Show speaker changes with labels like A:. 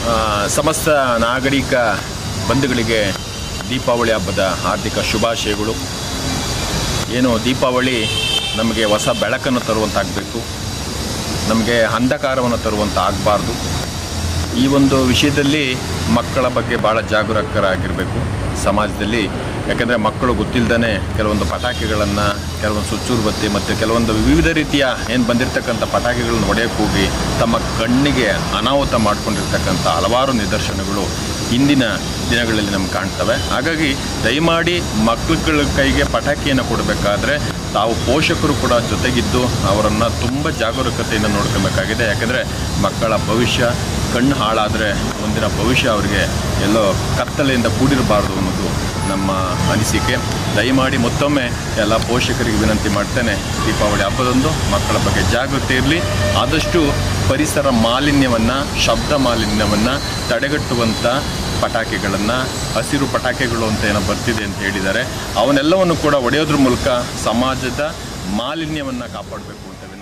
A: ಆ, ಸಮಸ್ತ ನಾಗರಿಕ ಬಂಧುಗಳಿಗೆ ದೀಪಾವಳಿ ಹಬ್ಬದ ಹಾರ್ದಿಕ ಶುಭಾಶಯಗಳು ಏನು ದೀಪಾವಳಿ ನಮಗೆ ಹೊಸ ಬೆಳಕನ್ನು ತರುವಂತಾಗಬೇಕು ನಮಗೆ ಅಂಧಕಾರವನ್ನು ತರುವಂತ ಆಗಬಾರ್ದು ಈ ಒಂದು ವಿಷಯದಲ್ಲಿ ಮಕ್ಕಳ ಬಗ್ಗೆ ಭಾಳ ಜಾಗರೂಕರಾಗಿರಬೇಕು ಸಮಾಜದಲ್ಲಿ ಯಾಕೆಂದರೆ ಮಕ್ಕಳು ಗೊತ್ತಿಲ್ಲದೇ ಕೆಲವೊಂದು ಪಟಾಕಿಗಳನ್ನು ಕೆಲವೊಂದು ಸುಚ್ಚೂರು ಬತ್ತಿ ಮತ್ತು ಕೆಲವೊಂದು ವಿವಿಧ ರೀತಿಯ ಏನು ಬಂದಿರತಕ್ಕಂಥ ಪಟಾಕಿಗಳನ್ನು ಹೊಡೆಯಕ್ಕೆ ಹೋಗಿ ತಮ್ಮ ಕಣ್ಣಿಗೆ ಅನಾಹುತ ಮಾಡಿಕೊಂಡಿರ್ತಕ್ಕಂಥ ಹಲವಾರು ನಿದರ್ಶನಗಳು ಇಂದಿನ ದಿನಗಳಲ್ಲಿ ನಮ್ಗೆ ಕಾಣ್ತವೆ ಹಾಗಾಗಿ ದಯಮಾಡಿ ಮಕ್ಕಳುಗಳ ಕೈಗೆ ಪಟಾಕಿಯನ್ನು ಕೊಡಬೇಕಾದ್ರೆ ತಾವು ಪೋಷಕರು ಕೂಡ ಜೊತೆಗಿದ್ದು ಅವರನ್ನು ತುಂಬ ಜಾಗರೂಕತೆಯಿಂದ ನೋಡ್ಕೊಬೇಕಾಗಿದೆ ಯಾಕಂದರೆ ಮಕ್ಕಳ ಭವಿಷ್ಯ ಕಣ್ಣು ಹಾಳಾದರೆ ಮುಂದಿನ ಭವಿಷ್ಯ ಅವರಿಗೆ ಎಲ್ಲೋ ಕತ್ತಲೆಯಿಂದ ಕೂಡಿರಬಾರ್ದು ಅನ್ನೋದು ನಮ್ಮ ಅನಿಸಿಕೆ ದಯಮಾಡಿ ಮತ್ತೊಮ್ಮೆ ಎಲ್ಲ ಪೋಷಕರಿಗೆ ವಿನಂತಿ ಮಾಡ್ತೇನೆ ದೀಪಾವಳಿ ಹಬ್ಬದಂದು ಮಕ್ಕಳ ಬಗ್ಗೆ ಜಾಗೃತಿ ಇರಲಿ ಆದಷ್ಟು ಪರಿಸರ ಮಾಲಿನ್ಯವನ್ನು ಶಬ್ದ ಮಾಲಿನ್ಯವನ್ನು ತಡೆಗಟ್ಟುವಂಥ ಪಟಾಕಿಗಳನ್ನು ಹಸಿರು ಪಟಾಕಿಗಳು ಅಂತ ಏನೋ ಬರ್ತಿದೆ ಅಂತ ಹೇಳಿದ್ದಾರೆ ಅವನ್ನೆಲ್ಲವನ್ನು ಕೂಡ ಒಡೆಯೋದ್ರ ಮೂಲಕ ಸಮಾಜದ ಮಾಲಿನ್ಯವನ್ನು ಕಾಪಾಡಬೇಕು ಅಂತ ವಿನಂತಿ